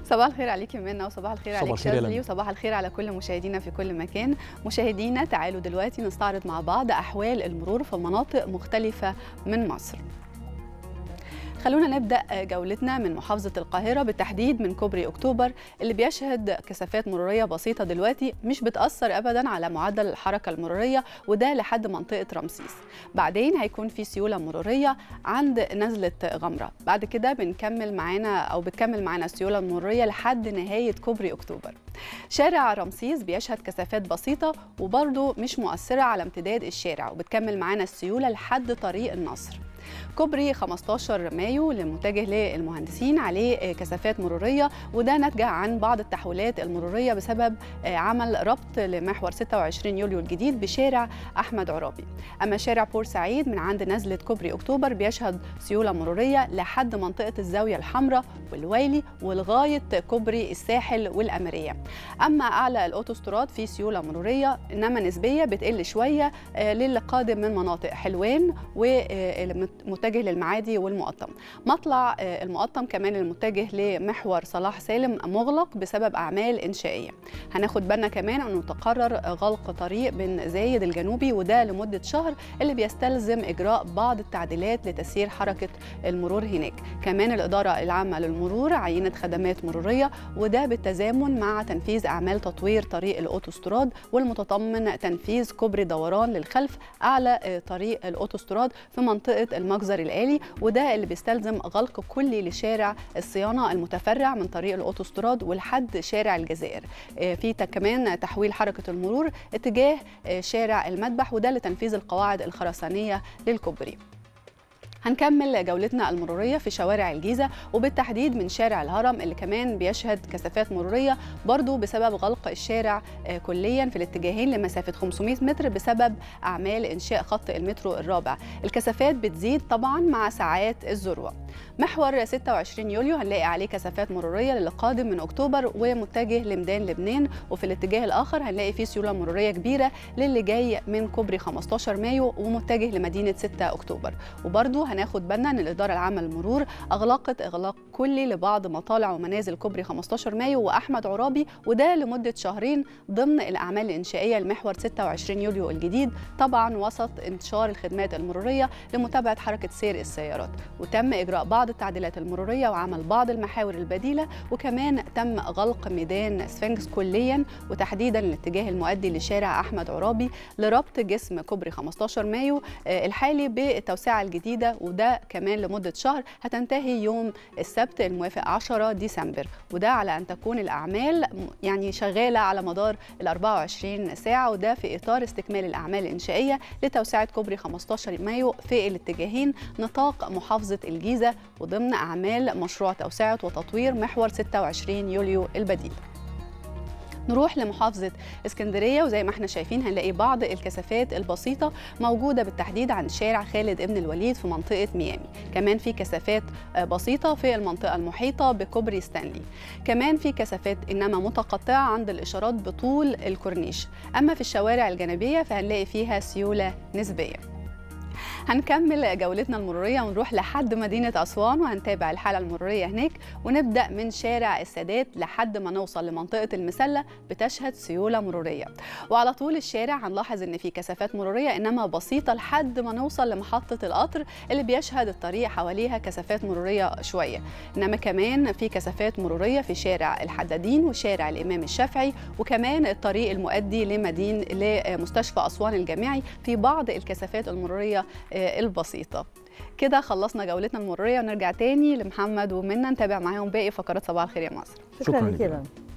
صباح الخير عليكي منى وصباح الخير صباح عليك الخير يا شاذلي لمى. وصباح الخير على كل مشاهدينا في كل مكان مشاهدينا تعالوا دلوقتي نستعرض مع بعض أحوال المرور في مناطق مختلفة من مصر خلونا نبدأ جولتنا من محافظة القاهرة بالتحديد من كوبري أكتوبر اللي بيشهد كثافات مرورية بسيطة دلوقتي مش بتأثر أبدا على معدل الحركة المرورية وده لحد منطقة رمسيس بعدين هيكون في سيولة مرورية عند نزلة غمرة بعد كده بنكمل معانا أو بتكمل معانا السيولة المرورية لحد نهاية كوبري أكتوبر شارع رمسيس بيشهد كثافات بسيطة وبرضه مش مؤثرة على امتداد الشارع وبتكمل معانا السيولة لحد طريق النصر كوبري 15 مايو للمتجه للمهندسين عليه كثافات مروريه وده ناتجه عن بعض التحويلات المروريه بسبب عمل ربط لمحور 26 يوليو الجديد بشارع احمد عرابي اما شارع بورسعيد من عند نزله كوبري اكتوبر بيشهد سيوله مروريه لحد منطقه الزاويه الحمراء والويلي ولغايه كوبري الساحل والاميريه اما اعلى الاوتوستراد في سيوله مروريه انما نسبيه بتقل شويه للي قادم من مناطق حلوان ومتجه للمعادي والمقطم مطلع المقطم كمان المتجه لمحور صلاح سالم مغلق بسبب اعمال انشائيه هناخد بالنا كمان انه تقرر غلق طريق بن زايد الجنوبي وده لمده شهر اللي بيستلزم اجراء بعض التعديلات لتسيير حركه المرور هناك كمان الاداره العامه للمرور عينت خدمات مروريه وده بالتزامن مع تنفيذ اعمال تطوير طريق الاوتوستراد والمتضمن تنفيذ كوبري دوران للخلف اعلى طريق الاوتوستراد في منطقه المجزر الالي وده اللي بيستلزم غلق كلي لشارع الصيانه المتفرع من طريق الاوتوستراد ولحد شارع الجزائر في كمان تحويل حركه المرور اتجاه شارع المذبح وده لتنفيذ القواعد الخرسانيه للكوبري هنكمل جولتنا المرورية في شوارع الجيزة وبالتحديد من شارع الهرم اللي كمان بيشهد كثافات مرورية برضو بسبب غلق الشارع كليا في الاتجاهين لمسافة 500 متر بسبب أعمال إنشاء خط المترو الرابع الكثافات بتزيد طبعا مع ساعات الذروة محور 26 يوليو هنلاقي عليه كثافات مرورية للي قادم من أكتوبر ومتجه لميدان لبنان وفي الاتجاه الآخر هنلاقي فيه سيولة مرورية كبيرة للي جاي من كوبري 15 مايو ومتجه لمدينة 6 أكتوبر وبرضو هناخد بالنا ان الاداره العامه للمرور اغلقت اغلاق كلي لبعض مطالع ومنازل كوبري 15 مايو واحمد عرابي وده لمده شهرين ضمن الاعمال الانشائيه لمحور 26 يوليو الجديد طبعا وسط انتشار الخدمات المروريه لمتابعه حركه سير السيارات وتم اجراء بعض التعديلات المروريه وعمل بعض المحاور البديله وكمان تم غلق ميدان سفنكس كليا وتحديدا الاتجاه المؤدي لشارع احمد عرابي لربط جسم كوبري 15 مايو الحالي بالتوسعه الجديده وده كمان لمدة شهر هتنتهي يوم السبت الموافق 10 ديسمبر وده على أن تكون الأعمال يعني شغالة على مدار ال 24 ساعة وده في إطار استكمال الأعمال الإنشائية لتوسعة كوبري 15 مايو في الاتجاهين نطاق محافظة الجيزة وضمن أعمال مشروع توسعة وتطوير محور 26 يوليو البديل نروح لمحافظة اسكندرية وزي ما احنا شايفين هنلاقي بعض الكثافات البسيطة موجودة بالتحديد عند شارع خالد ابن الوليد في منطقة ميامي كمان في كثافات بسيطة في المنطقة المحيطة بكوبري ستانلي كمان في كثافات إنما متقطعة عند الإشارات بطول الكورنيش أما في الشوارع الجانبية فهنلاقي فيها سيولة نسبية هنكمل جولتنا المرورية ونروح لحد مدينة أسوان وهنتابع الحالة المرورية هناك ونبدأ من شارع السادات لحد ما نوصل لمنطقة المسلة بتشهد سيولة مرورية وعلى طول الشارع هنلاحظ إن في كثافات مرورية إنما بسيطة لحد ما نوصل لمحطة القطر اللي بيشهد الطريق حواليها كثافات مرورية شوية إنما كمان في كثافات مرورية في شارع الحدادين وشارع الإمام الشافعي وكمان الطريق المؤدي لمدينة لمستشفى أسوان الجامعي في بعض الكثافات المرورية البسيطة كده خلصنا جولتنا المرورية ونرجع تاني لمحمد ومنى نتابع معاهم باقي فقرات صباح الخير يا مصر شكرا شكرا لك. لك